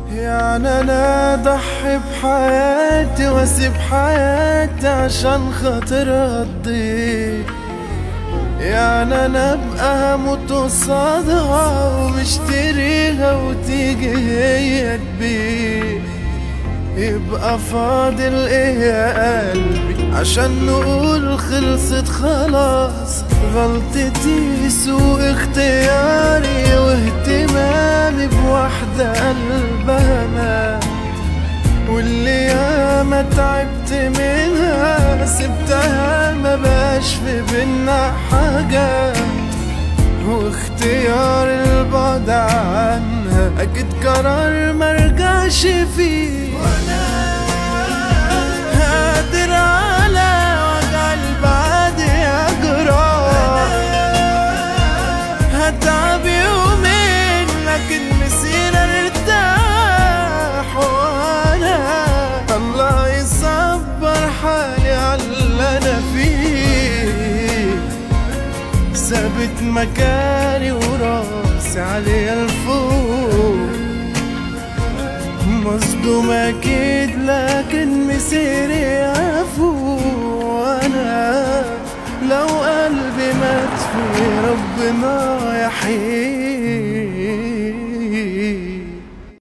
يعني انا اضحي بحياتي واسيب حياتي عشان خاطر تضيع يعني انا ابقى هموت قصادها ومشتريها وتيجي هي تبيع يبقى فاضل ايه يا قلبي عشان نقول خلصت خلاص غلطتي سوء اختياري واهتمامي بواحدة قلبها مات واللي ياما تعبت منها سبتها ما بقاش في بينا حاجة واختيار البعد عنها اكيد قرار مرجعش فيه قادر على وجع البعد يا جراح هتعب يومين لكن مسير ارتاح وانا الله يصبر حالي على اللي انا فيه ثابت مكاني وراسي عليا الفوق مصدوم اكيد لكن مسيري افوق وانا لو قلبي مات في ربنا يحيي